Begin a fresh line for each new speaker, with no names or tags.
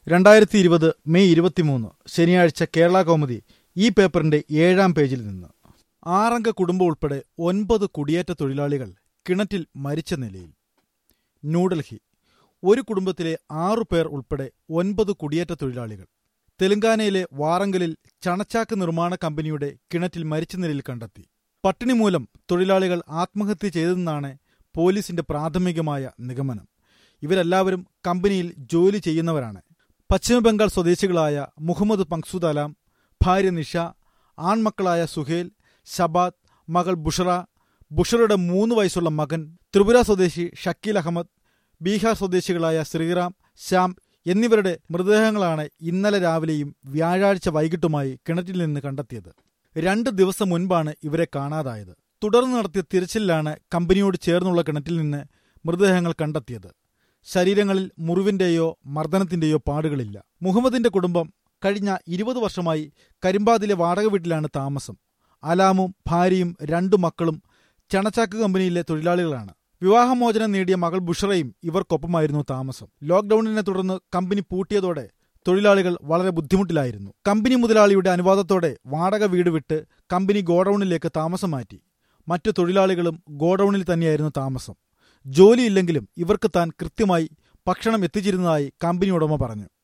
രണ്ടായിരത്തി ഇരുപത് മെയ് ഇരുപത്തിമൂന്ന് ശനിയാഴ്ച കേരള കൗമുദി ഈ പേപ്പറിന്റെ ഏഴാം പേജിൽ നിന്ന് ആറംഗ കുടുംബം ഉൾപ്പെടെ ഒൻപത് കുടിയേറ്റ തൊഴിലാളികൾ കിണറ്റിൽ മരിച്ച നിലയിൽ ന്യൂഡൽഹി ഒരു കുടുംബത്തിലെ ആറു പേർ ഉൾപ്പെടെ ഒൻപത് കുടിയേറ്റ തൊഴിലാളികൾ തെലങ്കാനയിലെ വാറങ്കലിൽ ചണച്ചാക്ക് നിർമ്മാണ കമ്പനിയുടെ കിണറ്റിൽ മരിച്ച നിലയിൽ കണ്ടെത്തി പട്ടിണി മൂലം തൊഴിലാളികൾ ആത്മഹത്യ ചെയ്തെന്നാണ് പോലീസിന്റെ പ്രാഥമികമായ നിഗമനം ഇവരെല്ലാവരും കമ്പനിയിൽ ജോലി ചെയ്യുന്നവരാണ് പശ്ചിമബംഗാൾ സ്വദേശികളായ മുഹമ്മദ് മക്സൂദ് അലാം ഭാര്യ നിഷ ആൺമക്കളായ സുഹേൽ ഷബാദ് മകൾ ബുഷറ ബുഷറയുടെ മൂന്ന് വയസ്സുള്ള മകൻ ത്രിപുര സ്വദേശി ഷക്കീൽ അഹമ്മദ് ബീഹാർ സ്വദേശികളായ ശ്രീറാം ശ്യാം എന്നിവരുടെ മൃതദേഹങ്ങളാണ് ഇന്നലെ രാവിലെയും വ്യാഴാഴ്ച വൈകിട്ടുമായി കിണറ്റിൽ നിന്ന് കണ്ടെത്തിയത് രണ്ട് ദിവസം മുൻപാണ് ഇവരെ കാണാതായത് തുടർന്ന് നടത്തിയ തിരച്ചിലിലാണ് കമ്പനിയോട് ചേർന്നുള്ള കിണറ്റിൽ നിന്ന് മൃതദേഹങ്ങൾ കണ്ടെത്തിയത് ശരീരങ്ങളിൽ മുറിവിന്റെയോ മർദ്ദനത്തിന്റെയോ പാടുകളില്ല മുഹമ്മദിന്റെ കുടുംബം കഴിഞ്ഞ ഇരുപത് വർഷമായി കരിമ്പാതിലെ വാടക വീട്ടിലാണ് താമസം അലാമും ഭാര്യയും രണ്ടു മക്കളും ചണച്ചാക്ക് കമ്പനിയിലെ തൊഴിലാളികളാണ് വിവാഹമോചനം നേടിയ മകൾ ബുഷറയും ഇവർക്കൊപ്പമായിരുന്നു താമസം ലോക്ഡൌണിനെ തുടർന്ന് കമ്പനി പൂട്ടിയതോടെ തൊഴിലാളികൾ വളരെ ബുദ്ധിമുട്ടിലായിരുന്നു കമ്പനി മുതലാളിയുടെ അനുവാദത്തോടെ വാടക വീട് വിട്ട് കമ്പനി ഗോഡൌണിലേക്ക് താമസം മാറ്റി മറ്റു തൊഴിലാളികളും ഗോഡൌണിൽ തന്നെയായിരുന്നു താമസം ജോലിയില്ലെങ്കിലും ഇവർക്ക് താൻ കൃത്യമായി ഭക്ഷണം എത്തിച്ചിരുന്നതായി കമ്പനി ഉടമ പറഞ്ഞു